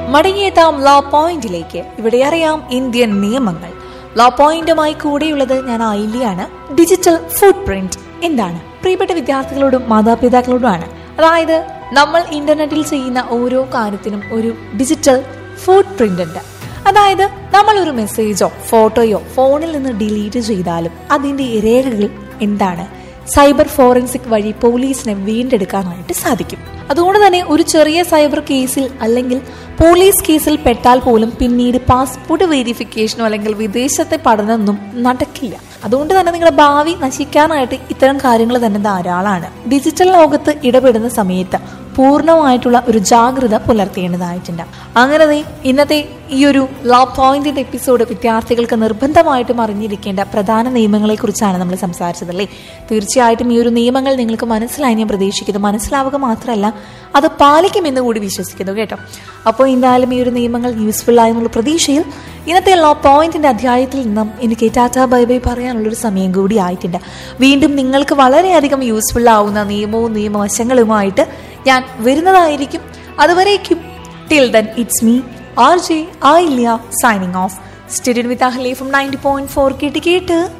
മടങ്ങിയെത്താം law പോയിന്റിലേക്ക് ഇവിടെ അറിയാം ഇന്ത്യൻ നിയമങ്ങൾ ലോ പോയിന്റുമായി കൂടെയുള്ളത് ഞാൻ ഐലിയാണ് ഡിജിറ്റൽ ഫുട് പ്രിന്റ് എന്താണ് പ്രിയപ്പെട്ട വിദ്യാർത്ഥികളോടും മാതാപിതാക്കളോടുമാണ് അതായത് നമ്മൾ ഇന്റർനെറ്റിൽ ചെയ്യുന്ന ഓരോ കാര്യത്തിനും ഒരു ഡിജിറ്റൽ ഫുട് പ്രിന്റ് ഉണ്ട് അതായത് നമ്മൾ ഒരു മെസ്സേജോ ഫോട്ടോയോ ഫോണിൽ നിന്ന് ഡിലീറ്റ് ചെയ്താലും അതിന്റെ രേഖകൾ എന്താണ് സൈബർ ഫോറൻസിക് വഴി പോലീസിനെ വീണ്ടെടുക്കാനായിട്ട് സാധിക്കും അതുകൊണ്ട് തന്നെ ഒരു ചെറിയ സൈബർ കേസിൽ അല്ലെങ്കിൽ പോലീസ് കേസിൽ പെട്ടാൽ പോലും പിന്നീട് പാസ്പോർട്ട് വെരിഫിക്കേഷനോ അല്ലെങ്കിൽ വിദേശത്തെ പഠനമൊന്നും നടക്കില്ല അതുകൊണ്ട് തന്നെ നിങ്ങളുടെ ഭാവി നശിക്കാനായിട്ട് ഇത്തരം കാര്യങ്ങൾ തന്നെ ധാരാളമാണ് ഡിജിറ്റൽ ലോകത്ത് ഇടപെടുന്ന സമയത്ത് പൂർണ്ണമായിട്ടുള്ള ഒരു ജാഗ്രത പുലർത്തേണ്ടതായിട്ടുണ്ട് അങ്ങനെ ദേ ഇന്നത്തെ ഈ ഒരു ലോ പോയിന്റിന്റെ എപ്പിസോഡ് വിദ്യാർത്ഥികൾക്ക് നിർബന്ധമായിട്ടും അറിഞ്ഞിരിക്കേണ്ട പ്രധാന നിയമങ്ങളെ കുറിച്ചാണ് നമ്മൾ സംസാരിച്ചതല്ലേ തീർച്ചയായിട്ടും ഈ ഒരു നിയമങ്ങൾ നിങ്ങൾക്ക് മനസ്സിലായി ഞാൻ പ്രതീക്ഷിക്കുന്നു മനസ്സിലാവുക മാത്രമല്ല അത് പാലിക്കുമെന്ന് കൂടി വിശ്വസിക്കുന്നു കേട്ടോ അപ്പോൾ എന്തായാലും ഈ ഒരു നിയമങ്ങൾ യൂസ്ഫുൾ ആയെന്നുള്ള പ്രതീക്ഷയിൽ ഇന്നത്തെ ലോ പോയിന്റിന്റെ അധ്യായത്തിൽ നിന്നും എനിക്ക് ടാറ്റ ബൈ ബൈ പറയാനുള്ളൊരു സമയം കൂടി ആയിട്ടുണ്ട് വീണ്ടും നിങ്ങൾക്ക് വളരെയധികം യൂസ്ഫുൾ ആവുന്ന നിയമവും നിയമവശങ്ങളുമായിട്ട് ഞാൻ വരുന്നതായിരിക്കും അതുവരേക്കും till then it's me R J I signing off student with അഹ്ലി ഫ്രം നയൻറ്റി പോയിന്റ് ഫോർ കേട്ട് കേട്ട്